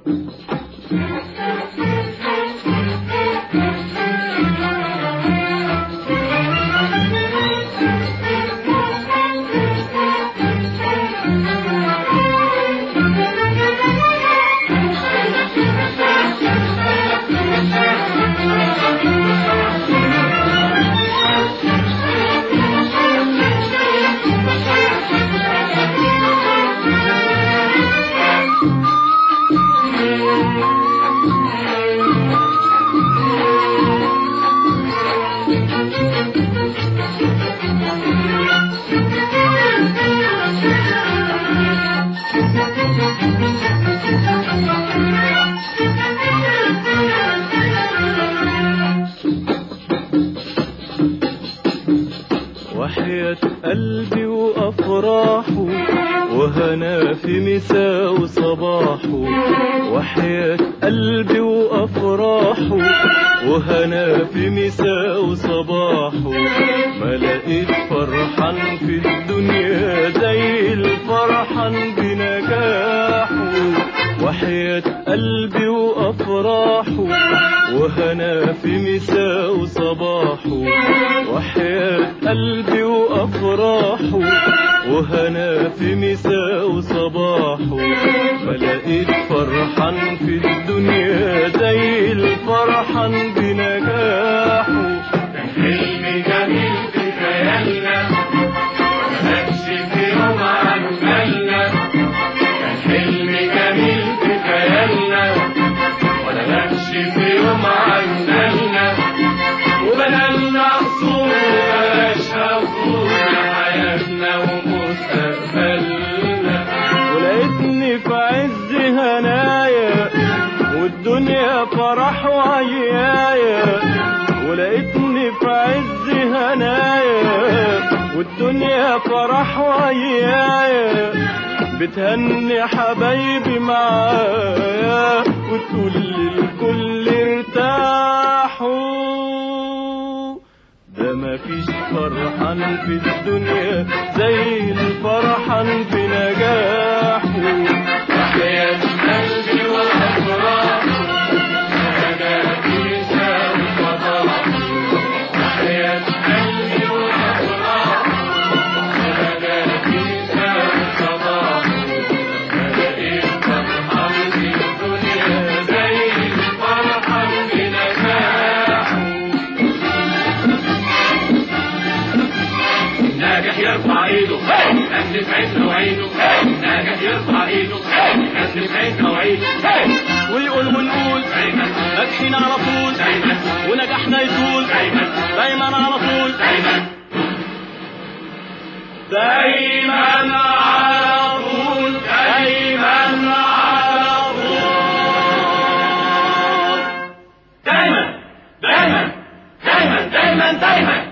وحياة قلبي وأفراحه وهنا في مساء وصباحه وحياة قلبي وأفراحه وهنا في مساء وصباحه ما لقيت فرحان في الدنيا زي الفرحان بنجاحه وحياة قلبي وأفراحه وهنا في مساء وصباحه وحياة قلبي وأفراحه وهنا في مساء وصباحه ما لقيت فرحان في الدنيا زي الفرحان بنجاحه حلم جميل في خيالنا مكانش في يوم عن بالنا كان حلم جميل في خيالنا ولا غابش في يوم عن بالنا وبدلنا قصور وبلاش قصور حياتنا ومستقبلنا ولقيتني في عز هنايا والدنيا فرح وعيايا ولقيتني في عز هنايا والدنيا فرح وعيايا بتهني حبايبي معايا وتقول للكل ارتاحوا ده مفيش فرحان في الدنيا زي الفرحان في نجاحه وحياة قلبي والأفراح أنا في شام وضاح وحياة قلبي والأفراح أنا في شام وضاح لقيت فرحان في الدنيا زي الفرحان بنجاحه ناجح يرفع ايده يكتب عينه وعينه ناجح يرفع ايده يكتب عينه وعينه ويقول ونقول دايما ناجحين على طول دايما ونجاحنا يطول دايما دايما على طول دايما دايما على طول دايما على طول دايما دايما دايما دايما دايما